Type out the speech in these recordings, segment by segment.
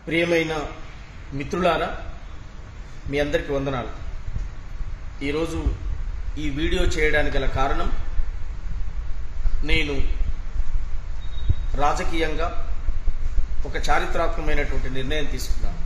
ప్రియమైన మిత్రులారా మీ అందరికీ వందనాలు ఈరోజు ఈ వీడియో చేయడానికి గల కారణం నేను రాజకీయంగా ఒక చారిత్రాత్మకమైనటువంటి నిర్ణయం తీసుకున్నాను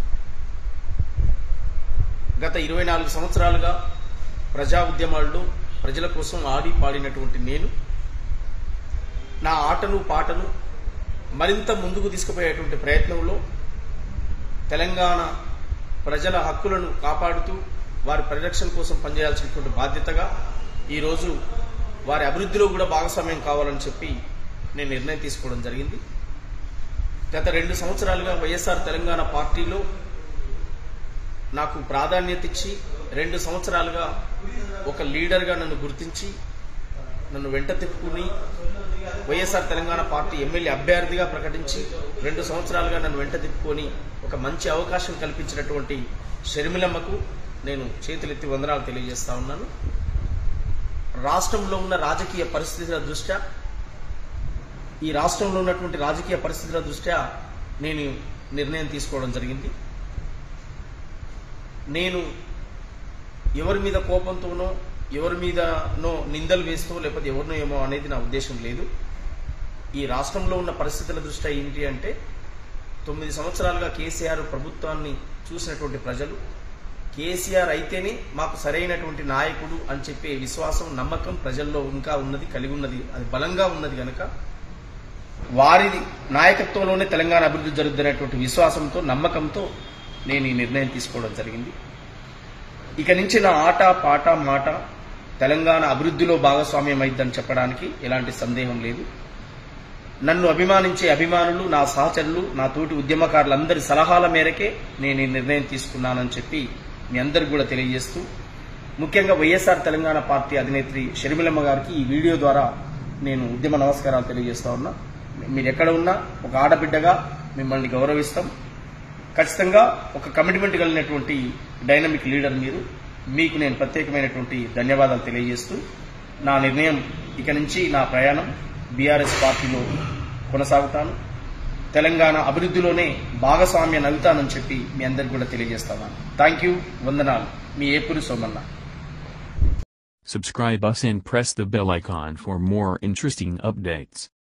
గత ఇరవై నాలుగు సంవత్సరాలుగా ప్రజా ఉద్యమాల్లో ప్రజల కోసం ఆడి పాడినటువంటి నేను నా ఆటను పాటను మరింత ముందుకు తీసుకుపోయేటువంటి ప్రయత్నంలో తెలంగాణ ప్రజల హక్కులను కాపాడుతూ వారి పరిరక్షణ కోసం పనిచేయాల్సినటువంటి బాధ్యతగా ఈరోజు వారి అభివృద్ధిలో కూడా భాగస్వామ్యం కావాలని చెప్పి నేను నిర్ణయం తీసుకోవడం జరిగింది గత రెండు సంవత్సరాలుగా వైఎస్ఆర్ తెలంగాణ పార్టీలో నాకు ప్రాధాన్యత ఇచ్చి రెండు సంవత్సరాలుగా ఒక లీడర్గా నన్ను గుర్తించి నన్ను వెంట తిప్పుకుని వైఎస్ఆర్ తెలంగాణ పార్టీ ఎమ్మెల్యే అభ్యర్థిగా ప్రకటించి రెండు సంవత్సరాలుగా నన్ను వెంట తిప్పుకొని ఒక మంచి అవకాశం కల్పించినటువంటి షర్మిలమ్మకు నేను చేతులెత్తి వందనాలు తెలియజేస్తా ఉన్నాను రాష్ట్రంలో ఉన్న రాజకీయ పరిస్థితుల దృష్ట్యా ఈ రాష్ట్రంలో ఉన్నటువంటి రాజకీయ పరిస్థితుల దృష్ట్యా నేను నిర్ణయం తీసుకోవడం జరిగింది నేను ఎవరి మీద కోపంతోనో ఎవరి మీదనో నిందలు వేస్తూ లేకపోతే ఎవరినో ఏమో అనేది నా ఉద్దేశం లేదు ఈ రాష్ట్రంలో ఉన్న పరిస్థితుల దృష్ట్యా ఏంటి అంటే తొమ్మిది సంవత్సరాలుగా కేసీఆర్ ప్రభుత్వాన్ని చూసినటువంటి ప్రజలు కేసీఆర్ అయితేనే మాకు సరైనటువంటి నాయకుడు అని చెప్పే విశ్వాసం నమ్మకం ప్రజల్లో ఇంకా ఉన్నది కలిగి ఉన్నది అది బలంగా ఉన్నది కనుక వారి నాయకత్వంలోనే తెలంగాణ అభివృద్ధి జరుగుతున్నటువంటి విశ్వాసంతో నమ్మకంతో నేను ఈ నిర్ణయం తీసుకోవడం జరిగింది ఇక నుంచి నా ఆట పాట మాట తెలంగాణ అభివృద్ధిలో భాగస్వామ్యం అయిద్దని చెప్పడానికి ఎలాంటి సందేహం లేదు నన్ను అభిమానించే అభిమానులు నా సహచరులు నా తోటి ఉద్యమకారులందరి సలహాల మేరకే నేను ఈ నిర్ణయం తీసుకున్నానని చెప్పి మీ అందరికి కూడా తెలియజేస్తూ ముఖ్యంగా వైఎస్ఆర్ తెలంగాణ పార్టీ అధినేత్రి షర్మిలమ్మ గారికి ఈ వీడియో ద్వారా నేను ఉద్యమ నమస్కారాలు తెలియజేస్తా ఉన్నా మీరు ఎక్కడ ఉన్నా ఒక ఆడబిడ్డగా మిమ్మల్ని గౌరవిస్తాం ఖచ్చితంగా ఒక కమిట్మెంట్ కలిగినటువంటి డైనమిక్ లీడర్ మీరు మీకు నేను ప్రత్యేకమైనటువంటి ధన్యవాదాలు తెలియజేస్తూ నా నిర్ణయం ఇక నుంచి నా ప్రయాణం బీఆర్ఎస్ పార్టీలో కొనసాగుతాను తెలంగాణ అభివృద్ధిలోనే భాగస్వామ్య నవ్వుతానని చెప్పి మీ అందరికి కూడా తెలియజేస్తాను థ్యాంక్ యూ వందనాలు మీ ఏపురి Somanna Subscribe us and press the bell icon for more interesting updates.